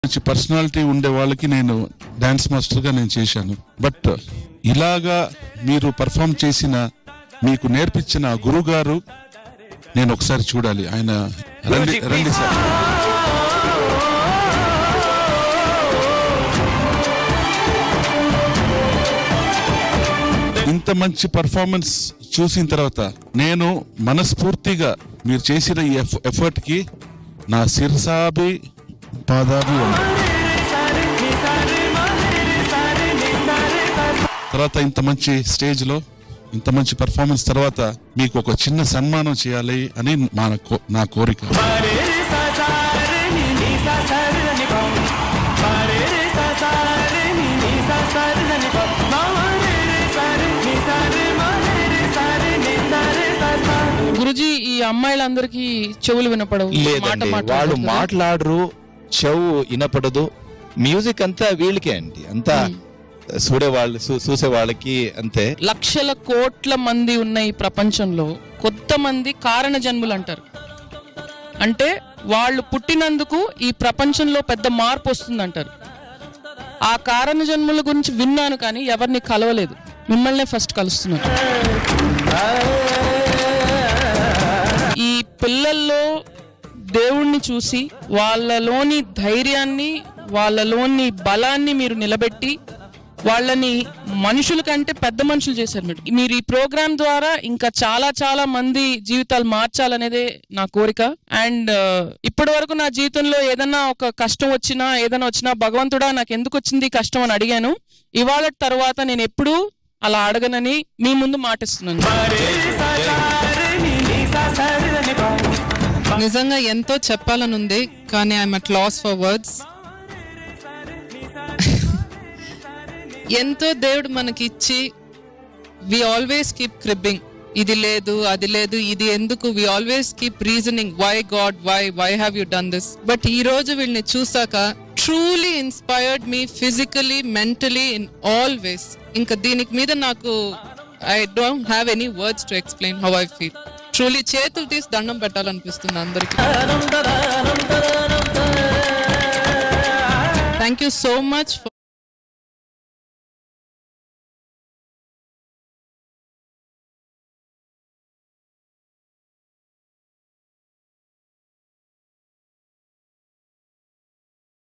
మంచి పర్సనాలిటీ ఉండే వాళ్ళకి నేను డాన్స్ మాస్టర్ గా నేను చేశాను బట్ ఇలాగా మీరు పర్ఫామ్ చేసిన మీకు నేర్పించిన గురువు గారు నేను ఒకసారి చూడాలి ఆయన రండి రండి సార్ ఇంత మంచి పర్ఫార్మెన్స్ చూసిన తర్వాత నేను మనస్ఫూర్తిగా మీరు చేసిన ఈ ఎఫ్- ఎఫర్ట్ కి నా శిరసాభి పాదాభి వందనం. తర్వాత ఇంత మంచి స్టేజ్ లో ఇంత మంచి పర్ఫార్మెన్స్ తర్వాత మీకు ఒక చిన్న సన్మానం చేయాలి అని మా కో- నా కోరిక గురుజీ ఈ అమ్మాయిలందరికీ చెవులు వినపడవు మాట లేదండి వాళ్ళు మాట్లాడరు కదా? మాట్లాడరు చెవు వినపడదు మ్యూజిక్ అంతా వీళ్ళకే అండి అంతా చూడే వాళ్ళు చూసే వాళ్ళకి అంతే లక్షల కోట్ల మంది ఉన్న ఈ ప్రపంచంలో కొంతమంది కారణ జన్ములు అంటారు అంటే వాళ్ళు పుట్టినందుకు ఈ ప్రపంచంలో పెద్ద మార్పు వస్తుందంటారు ఆ కారణ జన్ముల గురించి విన్నాను కానీ ఎవరిని కలవలేదు మిమ్మల్నే ఫస్ట్ కలుస్తున్నాను ఈ పిల్లల్లో దేవుణ్ణి చూసి వాళ్ళలోని ధైర్యాన్ని వాళ్ళలోని బలాన్ని మీరు నిలబెట్టి వాళ్ళని మనుషుల కంటే పెద్ద మనుషులు చేశారు మీరు మీరు ఈ ప్రోగ్రామ్ ద్వారా ఇంకా చాలా చాలా మంది జీవితాలు మార్చాలనేదే నా కోరిక అండ్ ఇప్పటి వరకు నా జీవితంలో ఏదైనా ఒక కష్టం వచ్చినా ఏదైనా వచ్చినా భగవంతుడా నాకు ఎందుకు వచ్చింది ఈ కష్టం అని అడిగాను ఇవాళ తర్వాత నేను ఎప్పుడూ అలా అడగనని మీ ముందు మాటిస్తున్నాను నిజంగా ఎంతో చెప్పాలని ఉంది కానీ I'm at loss for words ఎంతో దేవుడు మనకి ఇచ్చి వి ఆల్వేస్ కీప్ క్రిబ్బింగ్ ఇది లేదు అది లేదు ఇది ఎందుకు we always keep reasoning why God why why have you done this but ఈ రోజు వీళ్ళని చూసాక truly inspired me physically mentally in all ways ఇంకా దీనికి మీద నాకు I don't have any words to explain how I feel truly చేతులు తీసి దండం పెట్టాలనిపిస్తుంది అందరికి థ్యాంక్ యూ సో మచ్